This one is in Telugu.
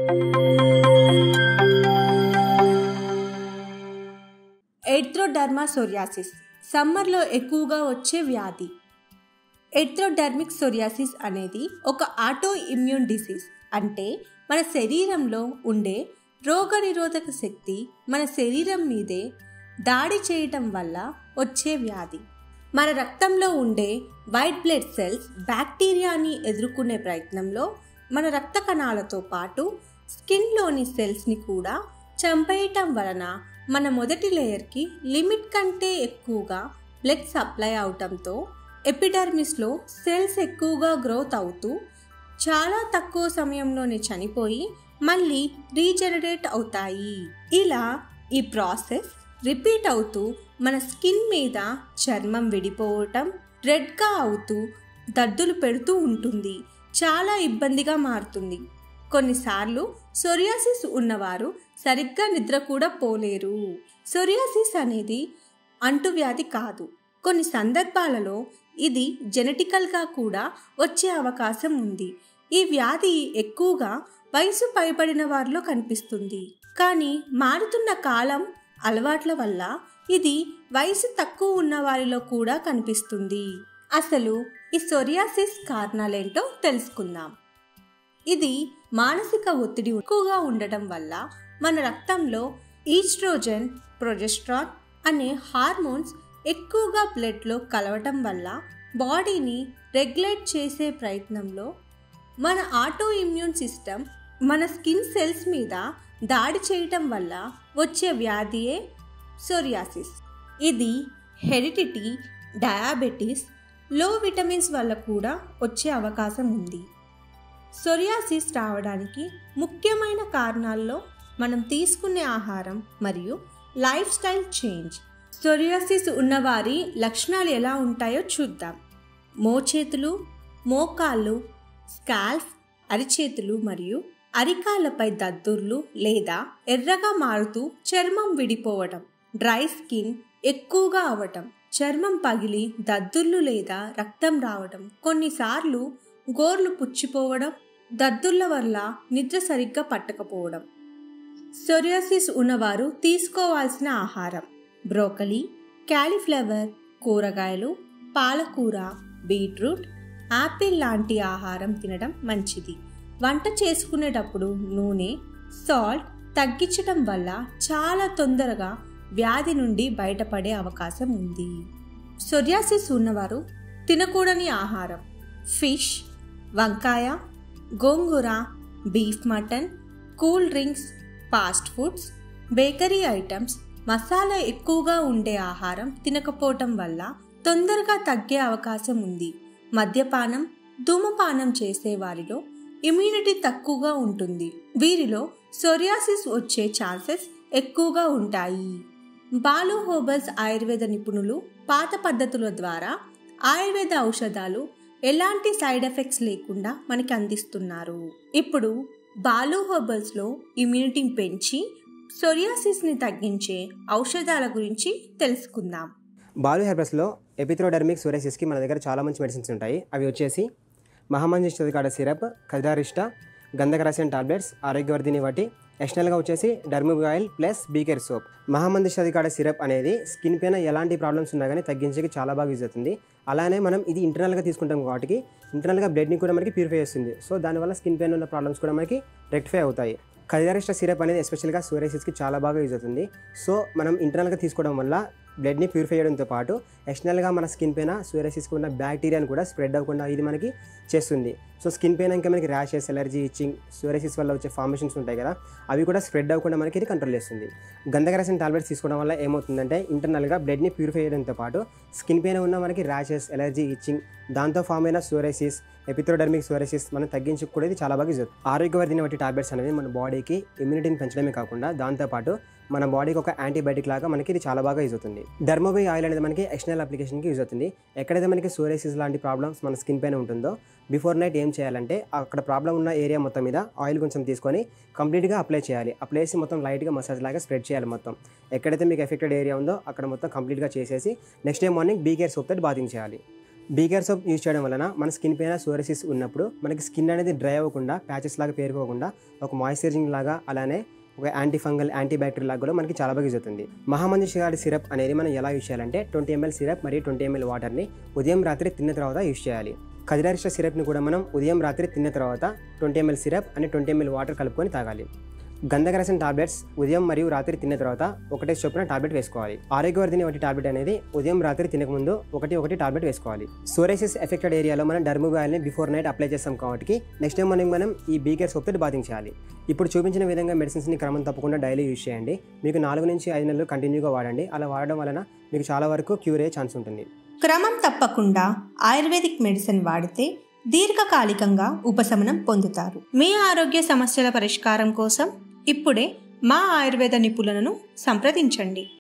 ఎర్త్రోడర్మా సోరియాసిస్ సమ్మర్లో ఎక్కువగా వచ్చే వ్యాధి ఎర్త్రోడర్మిక్ సోరియాసిస్ అనేది ఒక ఆటో ఇమ్యూన్ డిసీజ్ అంటే మన శరీరంలో ఉండే రోగనిరోధక శక్తి మన శరీరం మీదే దాడి చేయటం వల్ల వచ్చే వ్యాధి మన రక్తంలో ఉండే వైట్ బ్లడ్ సెల్స్ బ్యాక్టీరియాని ఎదుర్కొనే ప్రయత్నంలో మన రక్త కణాలతో పాటు స్కిన్లోని సెల్స్ని కూడా చంపేయటం వలన మన మొదటి లేయర్కి లిమిట్ కంటే ఎక్కువగా బ్లడ్ సప్లై అవటంతో ఎపిడర్మిస్లో సెల్స్ ఎక్కువగా గ్రోత్ అవుతూ చాలా తక్కువ సమయంలోనే చనిపోయి మళ్ళీ రీజనరేట్ అవుతాయి ఇలా ఈ ప్రాసెస్ రిపీట్ అవుతూ మన స్కిన్ మీద చర్మం విడిపోవటం రెడ్గా అవుతూ దద్దులు పెడుతూ ఉంటుంది చాలా ఇబ్బందిగా మారుతుంది కొన్నిసార్లు సొరియాసిస్ ఉన్నవారు సరిగ్గా నిద్ర కూడా పోలేరు సొరియాసిస్ అనేది అంటువ్యాధి కాదు కొన్ని సందర్భాలలో ఇది జెనెటికల్గా కూడా వచ్చే అవకాశం ఉంది ఈ వ్యాధి ఎక్కువగా వయసు పైబడిన వారిలో కనిపిస్తుంది కానీ మారుతున్న కాలం అలవాట్ల వల్ల ఇది వయసు తక్కువ ఉన్న వారిలో కూడా కనిపిస్తుంది అసలు ఈ సొరియాసిస్ కారణాలేంటో తెలుసుకుందాం ఇది మానసిక ఒత్తిడి ఎక్కువగా ఉండటం వల్ల మన రక్తంలో ఈస్ట్రోజన్ ప్రొజెస్ట్రాన్ అనే హార్మోన్స్ ఎక్కువగా బ్లడ్లో కలవటం వల్ల బాడీని రెగ్యులేట్ చేసే ప్రయత్నంలో మన ఆటో ఇమ్యూన్ సిస్టమ్ మన స్కిన్ సెల్స్ మీద దాడి చేయటం వల్ల వచ్చే వ్యాధియే సోరియాసిస్ ఇది హెరిడిటీ డయాబెటీస్ లో విటమిన్స్ వల్ల కూడా వచ్చే అవకాశం ఉంది సొరియాసిస్ రావడానికి ముఖ్యమైన కారణాల్లో మనం తీసుకునే ఆహారం మరియు లైఫ్ స్టైల్ చేంజ్ సొరియాసిస్ ఉన్నవారి లక్షణాలు ఎలా ఉంటాయో చూద్దాం మోచేతులు మోకాళ్ళు స్కాల్ఫ్ అరిచేతులు మరియు అరికాలపై దద్దుర్లు లేదా ఎర్రగా మారుతూ చర్మం విడిపోవటం డ్రై స్కిన్ ఎక్కువగా అవటం చర్మం పగిలి దద్దుర్లు లేదా రక్తం రావడం కొన్నిసార్లు గోర్లు పుచ్చిపోవడం దద్దుర్ల వల్ల నిద్ర సరిగ్గా పట్టకపోవడం సొరియాసిస్ ఉన్నవారు తీసుకోవాల్సిన ఆహారం బ్రోకలీ క్యాలీఫ్లవర్ కూరగాయలు పాలకూర బీట్రూట్ యాపిల్ లాంటి ఆహారం తినడం మంచిది వంట చేసుకునేటప్పుడు నూనె సాల్ట్ తగ్గించడం వల్ల చాలా తొందరగా వ్యాధి నుండి బయటపడే అవకాశం ఉంది సొరియాసిస్ ఉన్నవారు తినకూడని ఆహారం ఫిష్ వంకాయ గోంగూర beef mutton cool drinks fast foods bakery items masala ఎక్కువగా ఉండే ఆహారం తినకపోవటం వల్ల తొందరగా తగ్గే అవకాశం ఉంది మద్యపానం ధూమపానం చేసే వారిలో ఇమ్యూనిటీ తక్కువగా ఉంటుంది వీరిలో సొరియాసిస్ వచ్చే ఛాన్సెస్ ఎక్కువగా ఉంటాయి బాలు హోబల్స్ ఆయుర్వేద నిపుణులు పాత పద్ధతుల ద్వారా ఆయుర్వేద ఔషధాలు ఎలాంటి సైడ్ ఎఫెక్ట్స్ లేకుండా మనకి అందిస్తున్నారు ఇప్పుడు బాలు హెర్బల్స్లో ఇమ్యూనిటీ పెంచి సొరియాసిస్ని తగ్గించే ఔషధాల గురించి తెలుసుకుందాం బాలు హెర్బస్లో ఎపిథ్రోడర్మిక్ సోరేసిస్కి మన దగ్గర చాలా మంచి మెడిసిన్స్ ఉంటాయి అవి వచ్చేసి మహామంజిష్టదికాడ సిరప్ కదారిష్ట గంధకరసిన్ టాబ్లెట్స్ ఆరోగ్యవర్ధిని వాటి ఎక్స్టర్నల్గా వచ్చేసి డర్మిబ్ ఆయిల్ ప్లస్ బీకేర్ సోప్ మహామందిష్టదికాడ సిరప్ అనేది స్కిన్ పైన ఎలాంటి ప్రాబ్లమ్స్ ఉన్నా కానీ తగ్గించేకి చాలా బాగా యూజ్ అవుతుంది అలానే మనం ఇది ఇంటర్నల్గా తీసుకుంటాం కాబట్టి ఇంటర్నల్గా బ్లడ్ని కూడా మనకి ప్యూరిఫై చేస్తుంది సో దానివల్ల స్కిన్ పైన ఉన్న ప్రాబ్లమ్స్ కూడా మనకి రెక్టిఫై అవుతాయి కదిరారిష్ట సిరప్ అనేది ఎస్పెషల్గా సోరేసిస్కి చాలా బాగా యూజ్ అవుతుంది సో మనం ఇంటర్నల్గా తీసుకోవడం వల్ల బ్లడ్ని ప్యూరిఫై చేయడంతో పాటు ఎక్స్టర్నల్గా మన స్కిన్ పైన సోరేసిస్కి ఉన్న బ్యాక్టీరియాని కూడా స్ప్రెడ్ అవ్వకుండా ఇది మనకి చేస్తుంది సో స్కిన్ పైన ఇంకా మనకి ర్యాషెస్ ఎలర్జీ ఇచ్చింగ్ సోరేసిస్ వల్ల వచ్చే ఫార్మేషన్స్ ఉంటాయి కదా అవి కూడా స్ప్రెడ్ అవ్వకుండా మనకి ఇది కంట్రోల్ చేస్తుంది గంధకరసిన టాబ్లెట్స్ తీసుకోవడం వల్ల ఏమవుతుందంటే ఇంటర్నల్గా బ్లడ్ని ప్యూరిఫై చేయడంతో పాటు స్కిన్ పైన ఉన్న మనకి ర్యాషెస్ ఎలర్జీ ఇచ్చింగ్ దాంతో ఫామ్ అయిన సోరేసిస్ ఎపిథ్రోడర్మిక్ సోరేసిస్ మనం తగ్గించుకు కూడా ఇది చాలా బాగా యూజ్ అవుతుంది ఆరోగ్యవర్ధిని వంటి టాబ్లెట్స్ అనేవి మన బాడీకి ఇమ్యూనిటీని పెంచడమే కాకుండా దాంతోపాటు మన బాడీకి ఒక యాంటీబయాటిక్ లాగా మనకి ఇది చాలా బాగా యూజ్ అవుతుంది డర్మోబై ఆయిల్ అనేది మనకి ఎక్స్టర్నల్ అప్లికేషన్కి యూజ్ అవుతుంది ఎక్కడైతే మనకి సోరేసిస్ లాంటి ప్రాబ్లమ్స్ మన స్కిన్ పైన ఉంటుందో బిఫోర్ నైట్ ఏం చేయాలంటే అక్కడ ప్రాబ్లం ఉన్న ఏరియా మొత్తం మీద ఆయిల్ కొంచెం తీసుకొని కంప్లీట్గా అప్లై చేయాలి అప్లై చేసి మొత్తం లైట్గా మసాజ్ లాగా స్ప్రెడ్ చేయాలి మొత్తం ఎక్కడైతే మీకు ఎఫెక్టెడ్ ఏరియా ఉందో అక్కడ మొత్తం కంప్లీట్గా చేసేసి నెక్స్ట్ డే మార్నింగ్ బీకేర్ సోప్ తోటి బాతింగ్ చేయాలి బీగర్ సోప్ యూజ్ చేయడం వలన మన స్కిన్ పైన సోరసిస్ ఉన్నప్పుడు మనకి స్కిన్ అనేది డ్రై అవ్వకుండా ప్యాచెస్ లాగా పేరుకోకుండా ఒక మాయిశ్చరైజింగ్ లాగా అలానే ఒక యాంటీ ఫంగల్ యాంటీ బ్యాక్టీరియల్ లాగా కూడా మనకి చాలా బాగా యూజ్ అవుతుంది మహామంజుషి గారి సిరప్ అనేది మనం ఎలా యూజ్ చేయాలంటే ట్వంటీ ఎంఎల్ సిరప్ మరియు ట్వంటీ ఎంఎల్ వాటర్ని ఉదయం రాత్రి తిన్న తర్వాత యూజ్ చేయాలి ఖజరారిష్ట సిరప్ని కూడా మనం ఉదయం రాత్రి తిన్న తర్వాత ట్వంటీ ఎంఎల్ సిరప్ అని ట్వంటీ ఎంఎల్ వాటర్ కలుపుకొని తాగాలి గంధకరసం టాబ్లెట్స్ ఉదయం మరియు రాత్రి తిన్న తర్వాత ఒకటే చొప్పున టాబ్లెట్ వేసుకోవాలి ఆరోగ్యవర్ధిని ఒకటి టాబ్లెట్ అనేది ఉదయం రాత్రి తినకముందు ఒకటి ఒకటి టాబ్లెట్ వేసుకోవాలి సోరేసిస్ ఎఫెక్టెడ్ ఏరియాలో మనం డర్మోబాయిల్ని బిఫోర్ నైట్ అప్లై చేస్తాం కాబట్టి నెక్స్ట్ టైం మనం మనం ఈ బీకేర్ సోప్ తోటి బాతింగ్ చేయాలి ఇప్పుడు చూపించిన విధంగా మెడిసిన్స్ని క్రమం తప్పకుండా డైలీ యూజ్ చేయండి మీకు నాలుగు నుంచి ఐదు నెలలు కంటిన్యూగా వాడండి అలా వాడడం వలన మీకు చాలా వరకు క్యూర్ అయ్యే ఛాన్స్ ఉంటుంది క్రమం తప్పకుండా ఆయుర్వేదిక్ మెడిసిన్ వాడితే దీర్ఘకాలికంగా ఉపశమనం పొందుతారు మీ ఆరోగ్య సమస్యల పరిష్కారం కోసం ఇప్పుడే మా ఆయుర్వేద నిపుణులను సంప్రదించండి